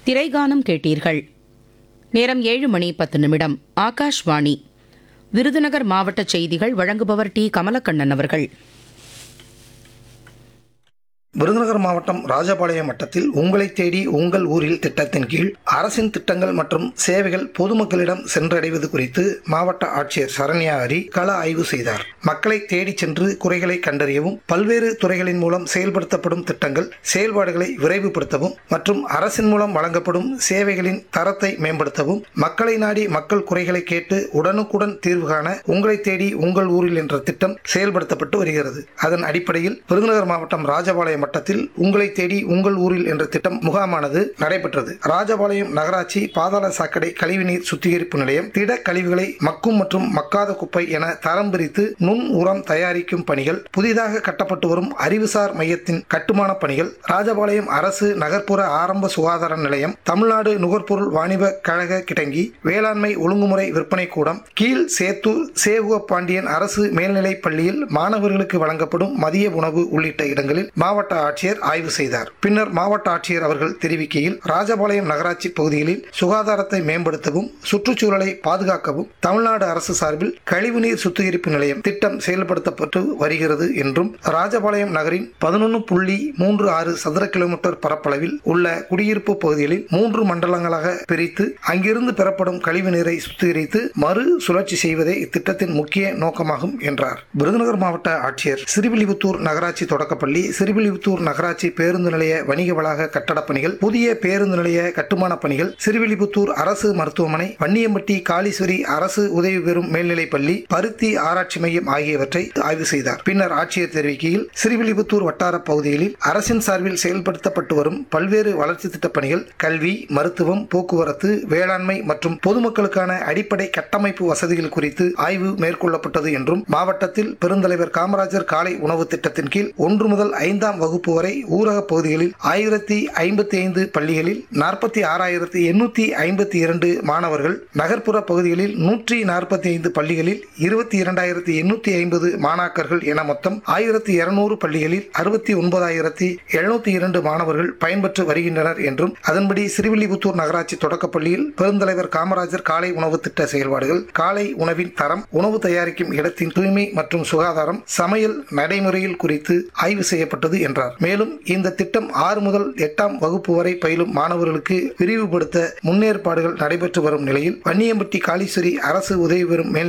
திரைகானம் கேட்டீர்கள் நேரம் ஏழு மணி பத்து நிமிடம் ஆகாஷ்வாணி விருதுநகர் மாவட்ட செய்திகள் வழங்குபவர் டி கமலக்கண்ணன் அவர்கள் விருதுநகர் மாவட்டம் ராஜபாளையம் வட்டத்தில் உங்களை தேடி உங்கள் ஊரில் திட்டத்தின் கீழ் அரசின் திட்டங்கள் மற்றும் சேவைகள் பொதுமக்களிடம் சென்றடைவது குறித்து மாவட்ட ஆட்சியர் சரண்யா ஹரி கள ஆய்வு செய்தார் மக்களை தேடி சென்று குறைகளை கண்டறியவும் பல்வேறு துறைகளின் மூலம் செயல்படுத்தப்படும் திட்டங்கள் செயல்பாடுகளை விரைவுபடுத்தவும் மற்றும் அரசின் மூலம் வழங்கப்படும் சேவைகளின் தரத்தை மேம்படுத்தவும் மக்களை நாடி மக்கள் குறைகளை கேட்டு உடனுக்குடன் தீர்வு காண உங்களை தேடி உங்கள் ஊரில் என்ற திட்டம் செயல்படுத்தப்பட்டு வருகிறது அதன் அடிப்படையில் விருதுநகர் மாவட்டம் ராஜபாளையம் வட்டத்தில் உங்களை தேடி உங்கள் ஊரில் என்ற திட்டம் முகாமானது நடைபெற்றது ராஜபாளையம் நகராட்சி பாதாள சாக்கடை கழிவுநீர் சுத்திகரிப்பு நிலையம் திட கழிவுகளை மக்கும் மற்றும் மக்காத குப்பை என தரம் பிரித்து நுண் உரம் தயாரிக்கும் பணிகள் புதிதாக கட்டப்பட்டு வரும் அறிவுசார் மையத்தின் கட்டுமான பணிகள் ராஜபாளையம் அரசு நகர்ப்புற ஆரம்ப சுகாதார நிலையம் தமிழ்நாடு நுகர்பொருள் வாணிப கழக கிடங்கி வேளாண்மை ஒழுங்குமுறை விற்பனை கூடம் கீழ் சேத்தூர் சேவுக பாண்டியன் அரசு மேல்நிலைப் பள்ளியில் மாணவர்களுக்கு வழங்கப்படும் மதிய உணவு உள்ளிட்ட இடங்களில் மாவட்ட ஆட்சியர் ஆய்வு செய்தார் பின்னர் மாவட்ட ஆட்சியர் அவர்கள் தெரிவிக்கையில் ராஜபாளையம் நகராட்சி பகுதிகளில் சுகாதாரத்தை மேம்படுத்தவும் சுற்றுச்சூழலை பாதுகாக்கவும் தமிழ்நாடு அரசு சார்பில் கழிவுநீர் சுத்திகரிப்பு நிலையம் திட்டம் செயல்படுத்தப்பட்டு வருகிறது என்றும் ராஜபாளையம் நகரின் பதினொன்று புள்ளி மூன்று ஆறு சதுர கிலோமீட்டர் பரப்பளவில் உள்ள குடியிருப்பு பகுதிகளில் மூன்று மண்டலங்களாக பிரித்து அங்கிருந்து பெறப்படும் கழிவு நீரை சுத்திகரித்து மறு சுழற்சி செய்வதே இத்திட்டத்தின் முக்கிய நோக்கமாகும் என்றார் விருதுநகர் மாவட்ட ஆட்சியர் சிறுவில்லிபுத்தூர் நகராட்சி தொடக்கப்பள்ளி சிறுவில்லிபுத்தூர் நகராட்சி பேருந்து நிலைய வணிக வளாக கட்டடப் பணிகள் புதிய பேருந்து நிலைய கட்டுமான பணிகள் சிறுவில்லிபுத்தூர் அரசு மருத்துவமனை வன்னியம்பட்டி காளீஸ்வரி அரசு உதவி பெறும் மேல்நிலைப் பள்ளி பருத்தி ஆராய்ச்சி மையம் ஆகியவற்றை ஆய்வு செய்தார் பின்னர் ஆட்சியர் தெரிவிக்கையில் சிறுவில்லிபுத்தூர் வட்டார பகுதிகளில் அரசின் சார்பில் செயல்படுத்தப்பட்டு வரும் பல்வேறு வளர்ச்சி திட்டப் பணிகள் கல்வி மருத்துவம் போக்குவரத்து வேளாண்மை மற்றும் பொதுமக்களுக்கான அடிப்படை கட்டமைப்பு வசதிகள் குறித்து ஆய்வு மேற்கொள்ளப்பட்டது என்றும் மாவட்டத்தில் பெருந்தலைவர் காமராஜர் காலை உணவு திட்டத்தின் கீழ் ஒன்று முதல் ஐந்தாம் வகுப்பு வரை ஊரக பகுதிகளில் ஆயிரத்தி ஐம்பத்தி ஐந்து பள்ளிகளில் நாற்பத்தி ஆறாயிரத்தி எண்ணூத்தி ஐம்பத்தி இரண்டு மாணவர்கள் நகர்ப்புற பகுதிகளில் நூற்றி நாற்பத்தி ஐந்து பள்ளிகளில் இருபத்தி இரண்டாயிரத்தி எண்ணூத்தி ஐம்பது மாணாக்கர்கள் என மொத்தம் ஆயிரத்தி இருநூறு பள்ளிகளில் அறுபத்தி ஒன்பதாயிரத்தி எழுநூத்தி இரண்டு மாணவர்கள் பயன்பெற்று வருகின்றனர் என்றும் அதன்படி சிறுவில்லிபுத்தூர் நகராட்சி தொடக்கப்பள்ளியில் பெருந்தலைவர் காமராஜர் காலை உணவு திட்ட செயல்பாடுகள் காலை உணவின் தரம் உணவு தயாரிக்கும் இடத்தின் தூய்மை மற்றும் சுகாதாரம் சமையல் நடைமுறையில் குறித்து ஆய்வு செய்யப்பட்டது என்றார் மேலும் இந்த திட்டம் ஆறு முதல் எட்டாம் வகுப்பு வரை பயிலும் மாணவர்களுக்கு விரிவுபடுத்த முன்னேற்பாடுகள் நடைபெற்று வரும் நிலையில் வன்னியம்பட்டி காளீஸ்வரி அரசு உதவி பெறும் மேல்